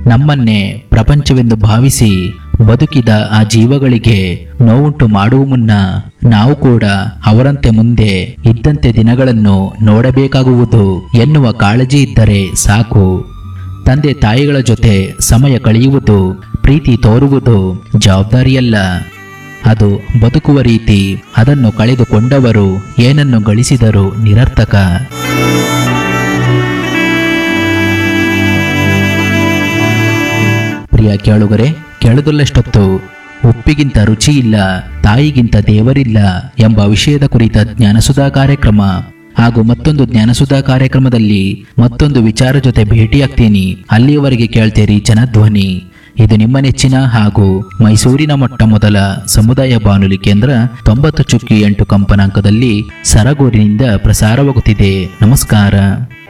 ನಮ್ಮನ್ನೇ ಪ್ರಪಂಚವೆಂದು ಭಾವಿಸಿ ಬದುಕಿದ ಆ ಜೀವಗಳಿಗೆ ನೋವುಂಟು ಮಾಡುವ ಮುನ್ನ ನಾವು ಕೂಡ ಅವರಂತೆ ಮುಂದೆ ಇದ್ದಂತೆ ದಿನಗಳನ್ನು ನೋಡಬೇಕಾಗುವುದು ಎನ್ನುವ ಕಾಳಜಿ ಇದ್ದರೆ ಸಾಕು ತಂದೆ ತಾಯಿಗಳ ಜೊತೆ ಸಮಯ ಕಳೆಯುವುದು ಪ್ರೀತಿ ತೋರುವುದು ಜವಾಬ್ದಾರಿಯಲ್ಲ ಅದು ಬದುಕುವ ರೀತಿ ಅದನ್ನು ಕಳೆದುಕೊಂಡವರು ಏನನ್ನು ಗಳಿಸಿದರೂ ನಿರರ್ಥಕ ಪ್ರಿಯ ಕೇಳುಗರೆ ಕೇಳದಲ್ಲಷ್ಟೊತ್ತು ಉಪ್ಪಿಗಿಂತ ರುಚಿ ಇಲ್ಲ ತಾಯಿಗಿಂತ ದೇವರಿಲ್ಲ ಎಂಬ ವಿಷಯದ ಕುರಿತ ಜ್ಞಾನಸುಧಾ ಕಾರ್ಯಕ್ರಮ ಹಾಗೂ ಮತ್ತೊಂದು ಜ್ಞಾನಸುಧಾ ಕಾರ್ಯಕ್ರಮದಲ್ಲಿ ಮತ್ತೊಂದು ವಿಚಾರ ಜೊತೆ ಭೇಟಿಯಾಗ್ತೀನಿ ಅಲ್ಲಿಯವರೆಗೆ ಕೇಳ್ತೀರಿ ಜನಧ್ವನಿ ಇದು ನಿಮ್ಮ ನೆಚ್ಚಿನ ಹಾಗೂ ಮೈಸೂರಿನ ಮೊಟ್ಟ ಮೊದಲ ಸಮುದಾಯ ಬಾನುಲಿ ಕೇಂದ್ರ ತೊಂಬತ್ತು ಚುಕ್ಕಿ ಎಂಟು ಕಂಪನಾಂಕದಲ್ಲಿ ಸರಗೂರಿನಿಂದ ಪ್ರಸಾರವಾಗುತ್ತಿದೆ ನಮಸ್ಕಾರ